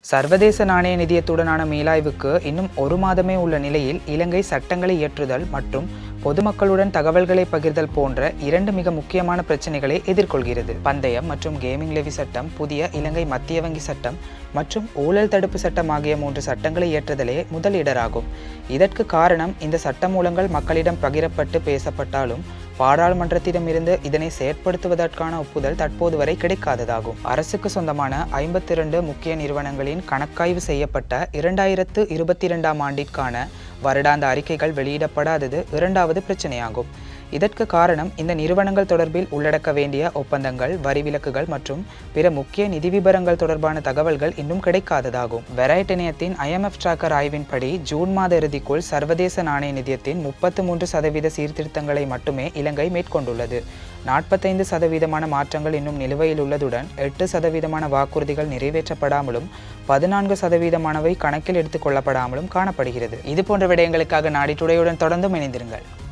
சர்வதேச நாணய நிதியத்துடனான மீளாய்வுக்கு இன்னும் ஒரு மாதமே உள்ள நிலையில் இலங்கை சட்டங்களை இயற்றுதல் மற்றும் பொதுமக்களுடன் தகவல்களை பகிர்தல் போன்ற இரண்டு மிக முக்கியமான பிரச்சனைகளை எதிர்கொள்கிறது பந்தயம் மற்றும் கேமிங் லெவி சட்டம் புதிய இலங்கை மத்திய வங்கி சட்டம் மற்றும் ஊழல் தடுப்பு சட்டம் ஆகிய மூன்று சட்டங்களை இயற்றுதலே முதல் இடராகும் இதற்கு காரணம் இந்த சட்டமூலங்கள் மக்களிடம் பகிரப்பட்டு பேசப்பட்டாலும் பாராளுமன்றத்திடமிருந்து இதனை செயற்படுத்துவதற்கான ஒப்புதல் தற்போது வரை கிடைக்காததாகும் அரசுக்கு சொந்தமான ஐம்பத்தி இரண்டு முக்கிய நிறுவனங்களின் கணக்காய்வு செய்யப்பட்ட இரண்டாயிரத்து இருபத்தி இரண்டாம் ஆண்டிற்கான வருடாந்த அறிக்கைகள் வெளியிடப்படாதது இரண்டாவது பிரச்சனையாகும் இதற்கு காரணம் இந்த நிறுவனங்கள் தொடர்பில் உள்ளடக்க வேண்டிய ஒப்பந்தங்கள் வரி விலக்குகள் மற்றும் பிற முக்கிய நிதி விபரங்கள் தொடர்பான தகவல்கள் இன்னும் கிடைக்காததாகும் வெரைட் இணையத்தின் ஐஎம்எஃப் டிராக்கர் ஆய்வின்படி ஜூன் மாத இறுதிக்குள் சர்வதேச நாணய நிதியத்தின் முப்பத்து மூன்று சதவீத சீர்திருத்தங்களை மட்டுமே இலங்கை மேற்கொண்டுள்ளது நாற்பத்தைந்து சதவீதமான மாற்றங்கள் இன்னும் நிலுவையில் உள்ளதுடன் எட்டு சதவீதமான வாக்குறுதிகள் நிறைவேற்றப்படாமலும் பதினான்கு சதவீதமானவை கணக்கில் எடுத்துக் கொள்ளப்படாமலும் காணப்படுகிறது இது போன்ற விடயங்களுக்காக நாடிட்டுடையுடன் தொடர்ந்தும் இணைந்திருங்கள்